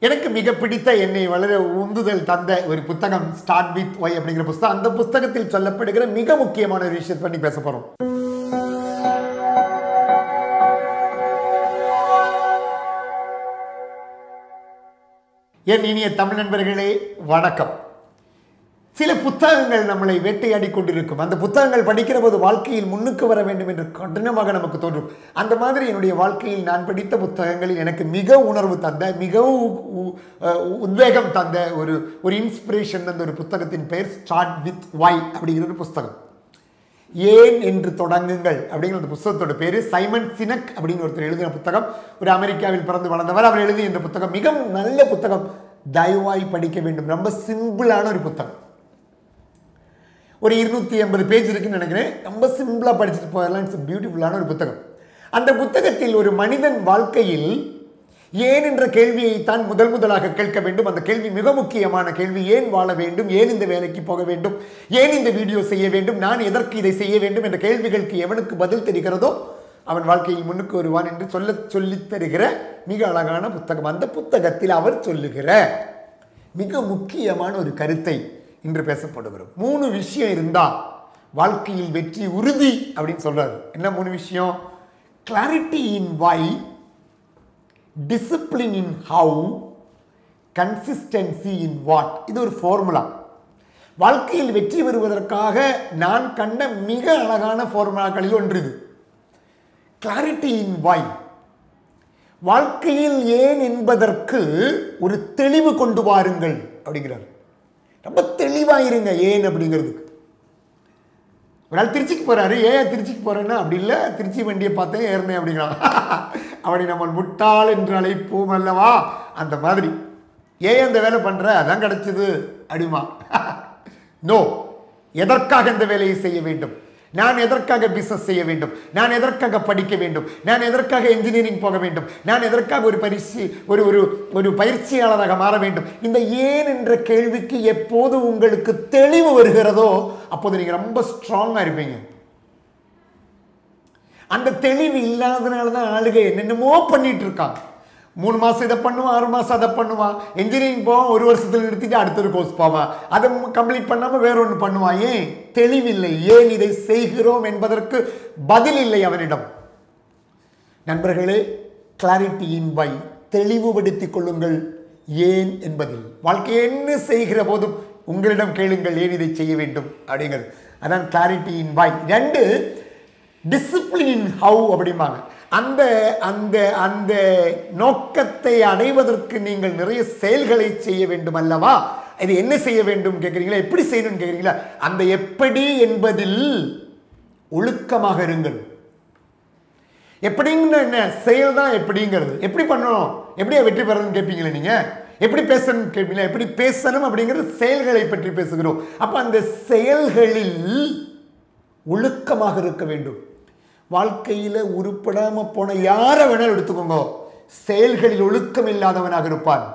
எனக்கு மிக பிடித்த என்னை வளர உந்துதல் தந்த ஒரு புத்தகம் ஸ்டார்ட் வித் ஒய் அப்படிங்கிற புத்தகம் அந்த புத்தகத்தில் சொல்லப்படுகிற மிக முக்கியமான ஒரு விஷயத்தை பற்றி பேச போறோம் என் இனிய தமிழ் நண்பர்களே வணக்கம் சில புத்தகங்கள் நம்மளை வேட்டையாடி கொண்டிருக்கும் அந்த புத்தகங்கள் படிக்கிற போது வாழ்க்கையில் முன்னுக்கு வர வேண்டும் என்று கடினமாக நமக்கு தோன்றும் அந்த மாதிரி என்னுடைய வாழ்க்கையில் நான் படித்த புத்தகங்களில் எனக்கு மிக உணர்வு தந்த மிகவும் உ- அஹ் உத்வேகம் தந்த ஒரு ஒரு இன்ஸ்பிரேஷன் தந்த ஒரு புத்தகத்தின் பெயர் ஸ்டார்ட் வித் வை அப்படிங்கிற ஒரு புஸ்தகம் ஏன் என்று தொடங்குங்கள் அப்படிங்கிற அந்த புத்தகத்தோட பேரு சைமன் சினக் அப்படின்னு ஒருத்தர் எழுதின புத்தகம் ஒரு அமெரிக்காவில் பிறந்து வளர்ந்தவர் அவர் எழுதிய இந்த புத்தகம் மிக நல்ல புத்தகம் தயவாய் படிக்க வேண்டும் ரொம்ப சிம்பிளான ஒரு புத்தகம் ஒரு இருநூத்தி எண்பது பேஜ் இருக்குன்னு நினைக்கிறேன் ரொம்ப சிம்பிளாக படிச்சுட்டு போயிடலாம் இட்ஸ் பியூட்டிஃபுல்லான ஒரு புத்தகம் அந்த புத்தகத்தில் ஒரு மனிதன் வாழ்க்கையில் ஏன் என்ற கேள்வியை தான் முதல் முதலாக கேட்க வேண்டும் அந்த கேள்வி மிக முக்கியமான கேள்வி ஏன் வாழ வேண்டும் ஏன் இந்த வேலைக்கு போக வேண்டும் ஏன் இந்த வீடியோ செய்ய வேண்டும் நான் எதற்கு இதை செய்ய வேண்டும் என்ற கேள்விகளுக்கு எவனுக்கு பதில் தெரிகிறதோ அவன் வாழ்க்கையில் முன்னுக்கு வருவான் என்று சொல்ல சொல்லித் தருகிற மிக அழகான புத்தகம் அந்த புத்தகத்தில் அவர் சொல்லுகிற மிக முக்கியமான ஒரு கருத்தை இன்று பேசப்படுகிறோம் மூணு விஷயம் இருந்தா வாழ்க்கையில் வெற்றி உறுதி அப்படின்னு சொல்றாரு என்ன மூணு விஷயம் clarity in why discipline in how consistency in what இது ஒரு ஃபார்முலா வாழ்க்கையில் வெற்றி பெறுவதற்காக நான் கண்ட மிக அழகான ஃபார்முலாக்களில் ஒன்று இது கிளாரிட்டி இன் வை வாழ்க்கையில் ஏன் என்பதற்கு ஒரு தெளிவு கொண்டு வாருங்கள் அப்படிங்கிறார் ரொம்ப தெளிவாயிருங்க ஏன் அப்படிங்கிறதுக்கு ஒரு நாள் திருச்சிக்கு போறாரு ஏன் திருச்சிக்கு போறேன்னா அப்படி இல்லை திருச்சி வண்டியை பார்த்தேன் ஏறினேன் அப்படிங்கிறான் அவனை நம்ம முட்டாள் என்று அழைப்போம் அல்லவா அந்த மாதிரி ஏன் அந்த வேலை பண்ற அதான் கிடைச்சது அப்படிமா நோ எதற்காக இந்த வேலையை செய்ய வேண்டும் நான் எதற்காக பிசினஸ் செய்ய வேண்டும் நான் எதற்காக படிக்க வேண்டும் நான் எதற்காக இன்ஜினியரிங் போக வேண்டும் நான் எதற்காக ஒரு பரிசு ஒரு ஒரு ஒரு பயிற்சியாளராக மாற வேண்டும் இந்த ஏன் என்ற கேள்விக்கு எப்போது உங்களுக்கு தெளிவு வருகிறதோ அப்போது நீங்க ரொம்ப ஸ்ட்ராங்கா இருப்பீங்க அந்த தெளிவு இல்லாதனால தான் ஆளுக என்னென்னமோ பண்ணிட்டு இருக்கான் மூணு மாசம் இதை பண்ணுவான் ஆறு மாசம் அதை பண்ணுவான் இன்ஜினியரிங் போவான் ஒரு வருஷத்துல நிறுத்திட்டு அடுத்த ஒரு கோர்ஸ் போவான் அதை கம்ப்ளீட் பண்ணாம வேற ஒன்று பண்ணுவான் ஏன் தெளிவில்லை ஏன் இதை செய்கிறோம் என்பதற்கு பதில் இல்லை அவனிடம் நண்பர்களே கிளாரிட்டி இன் வை தெளிவுபடுத்திக் கொள்ளுங்கள் ஏன் என்பதில் வாழ்க்கை என்ன செய்கிற போதும் உங்களிடம் கேளுங்கள் ஏன் இதை செய்ய வேண்டும் அப்படிங்கிறது அதான் கிளாரிட்டி இன் வை ரெண்டு டிசிப்ளின் இன் ஹவு அப்படிம்பாங்க அந்த அந்த அந்த நோக்கத்தை அடைவதற்கு நீங்கள் நிறைய செயல்களை செய்ய வேண்டும் அல்லவா இது என்ன செய்ய வேண்டும் கேட்குறீங்களா எப்படி செய்யணும்னு கேட்குறீங்களா அந்த எப்படி என்பதில் ஒழுக்கமாக இருங்கள் எப்படின்னு என்ன செயல் தான் எப்படிங்கிறது எப்படி பண்ணணும் எப்படி வெற்றி பெறணும்னு கேட்பீங்களே நீங்க எப்படி பேசணும் கேட்பீங்களா எப்படி பேசணும் அப்படிங்கிறது செயல்களை பற்றி பேசுகிறோம் அப்ப அந்த செயல்களில் ஒழுக்கமாக இருக்க வேண்டும் வாழ்க்கையில உருப்படாம போன யாரை வேணாலும் எடுத்துக்கோங்க செயல்களில் ஒழுக்கம் இல்லாதவனாக இருப்பான்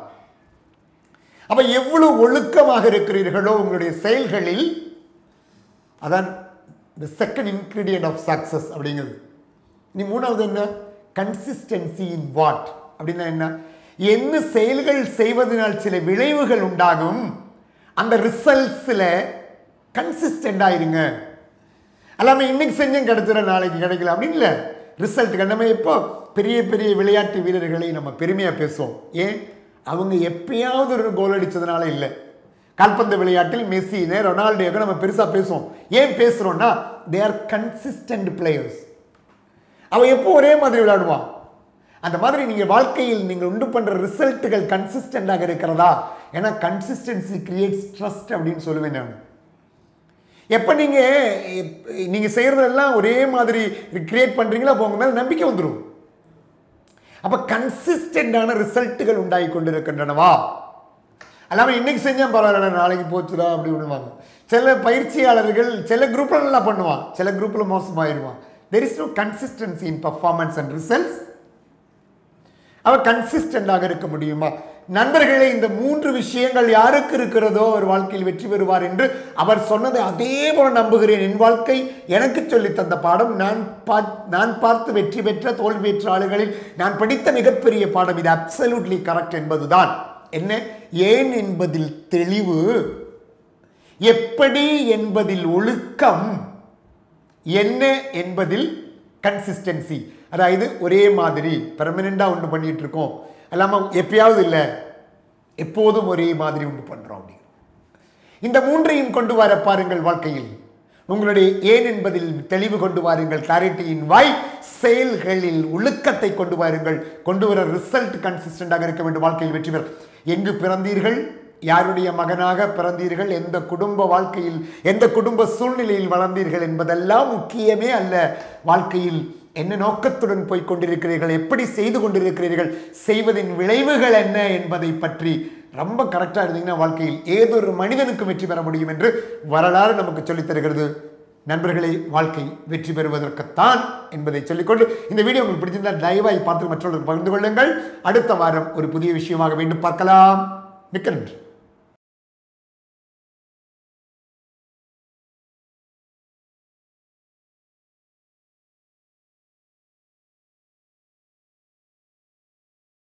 அப்ப எவ்வளவு ஒழுக்கமாக இருக்கிறீர்களோ உங்களுடைய செயல்களில் அதான் the second ingredient of success அப்படிங்கிறது நீ மூணாவது என்ன கன்சிஸ்டன்சி இன் வாட் அப்படின்னா என்ன என்ன செயல்கள் செய்வதனால் சில விளைவுகள் உண்டாகும் அந்த ரிசல்ட்ஸில் கன்சிஸ்டண்டாக இருங்க எல்லாமே இன்னைக்கு செஞ்சும் கிடைச்சிட நாளைக்கு கிடைக்கல அப்படின்னு இல்லை ரிசல்ட் நம்ம எப்போ பெரிய பெரிய விளையாட்டு வீரர்களை நம்ம பெருமையாக பேசுவோம் ஏன் அவங்க எப்பயாவது ஒரு கோல் அடிச்சதுனால இல்லை கால்பந்து விளையாட்டில் மெஸ்ஸினே ரொனால்டோக்கு நம்ம பெருசாக பேசுவோம் ஏன் பேசுகிறோம்னா தே ஆர் கன்சிஸ்டன்ட் பிளேயர்ஸ் அவன் எப்போ ஒரே மாதிரி விளையாடுவான் அந்த மாதிரி நீங்கள் வாழ்க்கையில் நீங்கள் உண்டு பண்ணுற ரிசல்ட்டுகள் கன்சிஸ்டண்டாக இருக்கிறதா ஏன்னா கன்சிஸ்டன்சி கிரியேட்ஸ் ட்ரஸ்ட் அப்படின்னு சொல்லுவேன் நான் எப்போ நீங்கள் நீங்கள் செய்கிறதெல்லாம் ஒரே மாதிரி கிரியேட் பண்ணுறீங்களோ அப்போ உங்க மேலே நம்பிக்கை வந்துடும் அப்போ கன்சிஸ்டண்டான ரிசல்ட்டுகள் உண்டாகி கொண்டிருக்கின்றனவா எல்லாமே இன்னைக்கு செஞ்சால் பரவாயில்ல நாளைக்கு போச்சுடா அப்படி விடுவாங்க சில பயிற்சியாளர்கள் சில குரூப்பில் நல்லா பண்ணுவான் சில குரூப்பில் மோசமாயிருவான் there is no consistency in performance and results அவர் கன்சிஸ்டண்டாக இருக்க முடியுமா நண்பர்களே இந்த மூன்று விஷயங்கள் யாருக்கு இருக்கிறதோ அவர் வாழ்க்கையில் வெற்றி பெறுவார் என்று அவர் சொன்னதை அதே போல நம்புகிறேன் என் வாழ்க்கை எனக்கு சொல்லி தந்த பாடம் நான் பார் நான் பார்த்து வெற்றி பெற்ற தோல்வி பெற்ற ஆளுகளில் நான் படித்த மிகப்பெரிய பாடம் இது அப்சல்யூட்லி கரெக்ட் என்பதுதான் என்ன ஏன் என்பதில் தெளிவு எப்படி என்பதில் ஒழுக்கம் என்ன என்பதில் கன்சிஸ்டன்சி அதாவது ஒரே மாதிரி பெர்மனெண்டாக ஒன்று பண்ணிட்டு இருக்கோம் அல்லாமல் எப்பயாவது இல்லை எப்போதும் ஒரே மாதிரி ஒன்று பண்ணுறோம் அப்படி இந்த மூன்றையும் கொண்டு வர பாருங்கள் வாழ்க்கையில் உங்களுடைய ஏன் என்பதில் தெளிவு கொண்டு வாருங்கள் கிளாரிட்டியின் வாய் செயல்களில் ஒழுக்கத்தை கொண்டு வாருங்கள் கொண்டு வர ரிசல்ட் கன்சிஸ்டண்டாக இருக்க வேண்டும் வாழ்க்கையில் வெற்றி பெற எங்கு பிறந்தீர்கள் யாருடைய மகனாக பிறந்தீர்கள் எந்த குடும்ப வாழ்க்கையில் எந்த குடும்ப சூழ்நிலையில் வளர்ந்தீர்கள் என்பதெல்லாம் முக்கியமே அல்ல வாழ்க்கையில் என்ன நோக்கத்துடன் போய் கொண்டிருக்கிறீர்கள் எப்படி செய்து கொண்டிருக்கிறீர்கள் செய்வதின் விளைவுகள் என்ன என்பதை பற்றி ரொம்ப கரெக்டாக இருந்தீங்கன்னா வாழ்க்கையில் ஏதொரு மனிதனுக்கும் வெற்றி பெற முடியும் என்று வரலாறு நமக்கு சொல்லித் தருகிறது நண்பர்களே வாழ்க்கை வெற்றி பெறுவதற்குத்தான் என்பதை சொல்லிக்கொண்டு இந்த வீடியோ உங்களுக்கு பிடிச்சிருந்தால் தயவாய் பார்த்து மற்றவர்களுக்கு பகிர்ந்து கொள்ளுங்கள் அடுத்த வாரம் ஒரு புதிய விஷயமாக மீண்டும் பார்க்கலாம் மிக்க நன்றி